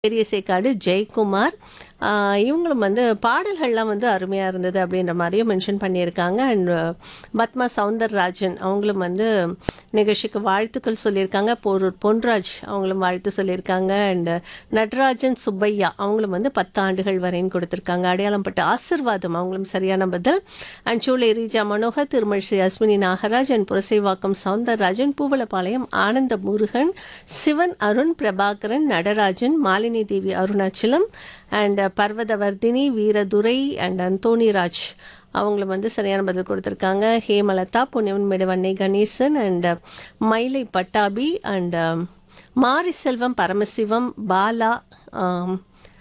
பெரிய சேக்காடு ஜெயக்குமார் ஆஹ் இவங்களும் வந்து பாடல்கள்லாம் வந்து அருமையாக இருந்தது அப்படின்ற மாதிரியும் மென்ஷன் பண்ணியிருக்காங்க அண்ட் பத்மா சவுந்தரராஜன் அவங்களும் வந்து நிகழ்ச்சிக்கு வாழ்த்துக்கள் சொல்லியிருக்காங்க பொரு பொன்ராஜ் அவங்களும் வாழ்த்து சொல்லியிருக்காங்க அண்ட் நடராஜன் சுப்பையா அவங்களும் வந்து பத்து ஆண்டுகள் வரைன்னு கொடுத்துருக்காங்க அடையாளம் பட்ட ஆசிர்வாதம் அவங்களும் சரியான பதில் and Choolai Reeja Manohar Thirumazhisai Ashwini Nagaraj and Purasaivakkam Soundararajan Poovalapalayam Ananda Murugan Sivan Arun Prabhakaran Natarajan Malini Devi Arunachalam and Parvathavardhini Veerathurai and Anthonyraj அவங்களும் வந்து சரியான பதில் கொடுத்துருக்காங்க ஹேமலதா பொன்னியவன் மேடவண்ணை கணேசன் அண்ட் மயிலை பட்டாபி அண்ட் மாரிசெல்வம் பரமசிவம் பாலா ஆம்,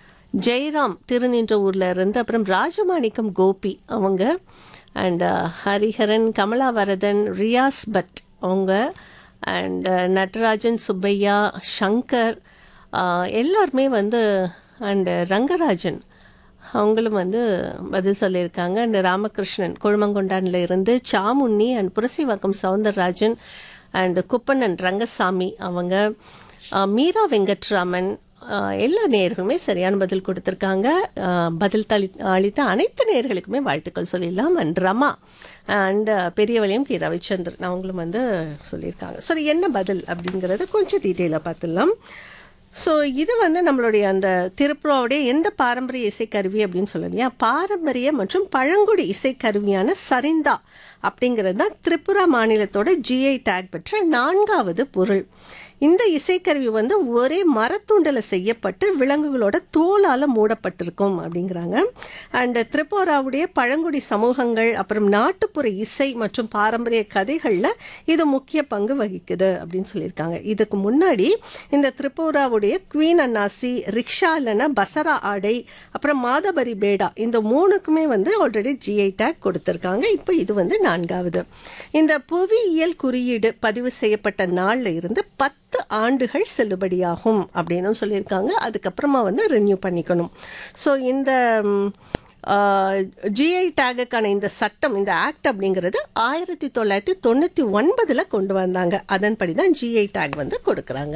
ஜெயராம் திருநின்ற ஊரில் இருந்து அப்புறம் ராஜமாணிக்கம் கோபி அவங்க அண்ட் ஹரிஹரன் கமலாவரதன் ரியாஸ் பட் அவங்க அண்ட் நடராஜன் சுப்பையா சங்கர் ஆஹ், எல்லாருமே வந்து அண்டு ரங்கராஜன் அவங்களும் வந்து பதில் சொல்லியிருக்காங்க அண்ட் ராமகிருஷ்ணன் கொழுமங்கொண்டானில் இருந்து சாமுண்ணி அண்ட் புரசைவாக்கம் சவுந்தரராஜன் அண்ட் குப்பண்ணன் ரங்கசாமி அவங்க ஆஹ், மீரா வெங்கட்ராமன் ஆஹ், எல்லா நேயர்களுமே சரியான பதில் கொடுத்துருக்காங்க ஆஹ், பதில் தளி அளித்த அனைத்து நேயர்களுக்குமே வாழ்த்துக்கள் சொல்லிடலாம் அண்ட் ரமா அண்ட் பெரியவளையும் கி ரவிச்சந்திரன் அவங்களும் வந்து சொல்லியிருக்காங்க சரி என்ன பதில் அப்படிங்கிறத கொஞ்சம் டீட்டெயிலாக பார்த்துடலாம் ஸோ இது வந்து நம்மளுடைய அந்த திருப்புறாவுடைய எந்த பாரம்பரிய இசைக்கருவி அப்படின்னு சொல்லணும் இல்லையா பாரம்பரிய மற்றும் பழங்குடி இசைக்கருவியான சரிந்தா அப்படிங்கிறது தான் திரிபுரா மாநிலத்தோட ஜிஐ டேக் பெற்ற நான்காவது பொருள் இந்த இசைக்கருவி வந்து ஒரே மரத்துண்டில் செய்யப்பட்டு விலங்குகளோட தோலால் மூடப்பட்டிருக்கும் அப்படிங்கிறாங்க அண்ட் திரிபுராவுடைய பழங்குடி சமூகங்கள் அப்புறம் நாட்டுப்புற இசை மற்றும் பாரம்பரிய கதைகளில் இது முக்கிய பங்கு வகிக்குது அப்படின்னு சொல்லியிருக்காங்க இதுக்கு முன்னாடி இந்த திரிபுராவுடைய குவீன் அன்னாசி ரிக்ஷா இல்லைன்னா பசரா ஆடை அப்புறம் மாதபரி பேடா இந்த மூணுக்குமே வந்து ஆல்ரெடி ஜிஐ டேக் கொடுத்துருக்காங்க இப்போ இது வந்து நான்காவது இந்த புவியியல் குறியீடு பதிவு செய்யப்பட்ட நாளில் இருந்து பத்து ஆண்டுகள் செல்லுபடியாகும் அப்படின்னு சொல்லியிருக்காங்க அதுக்கப்புறமா வந்து ரினியூ பண்ணிக்கணும் ஸோ இந்த ஜிஐ டேகுக்கான இந்த சட்டம் இந்த ஆக்ட் அப்படிங்கிறது ஆயிரத்தி தொள்ளாயிரத்தி தொண்ணூற்றி ஒன்பதில் கொண்டு வந்தாங்க அதன்படி தான் ஜிஐ டேக் வந்து கொடுக்குறாங்க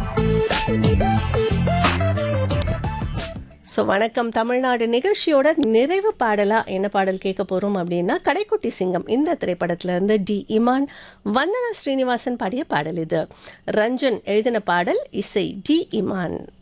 ஸோ வணக்கம் தமிழ்நாடு நிகழ்ச்சியோட நிறைவு பாடலாக என்ன பாடல் கேட்க போகிறோம் அப்படின்னா கடைக்குட்டி சிங்கம் இந்த திரைப்படத்துல இருந்து டி இமான் வந்தனா ஸ்ரீனிவாசன் பாடிய பாடல் இது ரஞ்சன் எழுதின பாடல் இசை டி இமான்